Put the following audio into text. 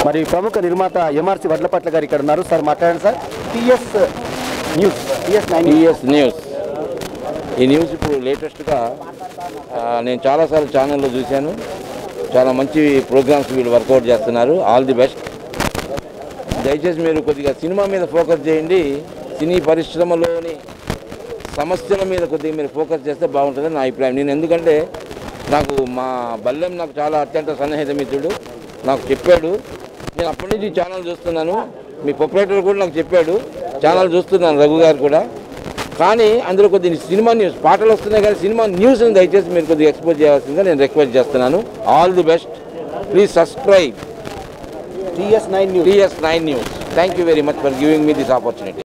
మరి ప్రముఖ నిర్మాత ఎంఆర్సి వడ్లపట్ల గారు ఇక్కడ ఉన్నారు సార్ మాట్లాడండి sir TS news TS nine TS news ఈ న్యూస్ ఇప్పుడు లేటెస్ట్గా ఆ, నేను చాలాసార్లు ఛానల్లో చూశాను చాలా మంచి ప్రోగ్రామ్స్ వీళ్ళు వర్కౌట్ చేస్తున్నారు ఆల్ ది బెస్ట్ దయచేసి మీరు కొద్దిగా సినిమా మీద ఫోకస్ చేయండి సినీ పరిశ్రమలోని సమస్యల మీద కొద్దిగా మీరు ఫోకస్ చేస్తే బాగుంటుందని నా అభిప్రాయం నేను ఎందుకంటే నాకు మా బల్లెం నాకు చాలా అత్యంత సన్నిహిత మిత్రుడు నాకు చెప్పాడు నేను అప్పటి నుంచి ఈ ఛానల్ చూస్తున్నాను మీ ప్రొపరేటర్ కూడా నాకు చెప్పాడు ఛానల్ చూస్తున్నాను రఘు గారు కూడా కానీ అందులో కొద్దిగా సినిమా న్యూస్ పాటలు వస్తున్నాయి కానీ సినిమా న్యూస్ని దయచేసి మీరు కొద్దిగా ఎక్స్పోజ్ చేయాల్సిందిగా నేను రిక్వెస్ట్ చేస్తున్నాను all the best please subscribe TS nine news TS nine news thank you very much for giving me this opportunity